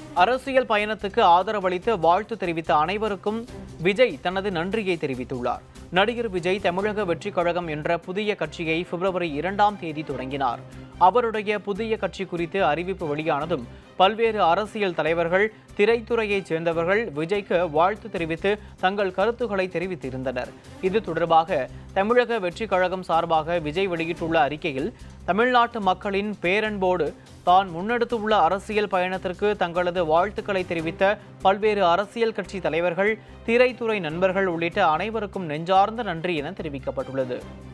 அரசியல் பயணத்துக்கு ஆதரவளித்து வாழ்த்து தெரிவித்த அனைவருக்கும் விஜய் தனது நன்றியை தெரிவித்துள்ளார் நடிகர் விஜய் தமிழக வெற்றிக் கழகம் என்ற புதிய கட்சியை பிப்ரவரி இரண்டாம் தேதி தொடங்கினார் அவருடைய புதிய கட்சி குறித்து அறிவிப்பு வெளியானதும் பல்வேறு அரசியல் தலைவர்கள் திரைத்துறையைச் சேர்ந்தவர்கள் விஜய்க்கு வாழ்த்து தெரிவித்து தங்கள் கருத்துக்களை தெரிவித்திருந்தனர் இது தொடர்பாக தமிழக வெற்றிக் கழகம் சார்பாக விஜய் வெளியிட்டுள்ள அறிக்கையில் தமிழ்நாட்டு மக்களின் பேரன்போடு தான் முன்னெடுத்துள்ள அரசியல் பயணத்திற்கு தங்களது வாழ்த்துக்களை தெரிவித்த பல்வேறு அரசியல் கட்சி தலைவர்கள் திரைத்துறை நண்பர்கள் உள்ளிட்ட அனைவருக்கும் நெஞ்சார்ந்த நன்றி என தெரிவிக்கப்பட்டுள்ளது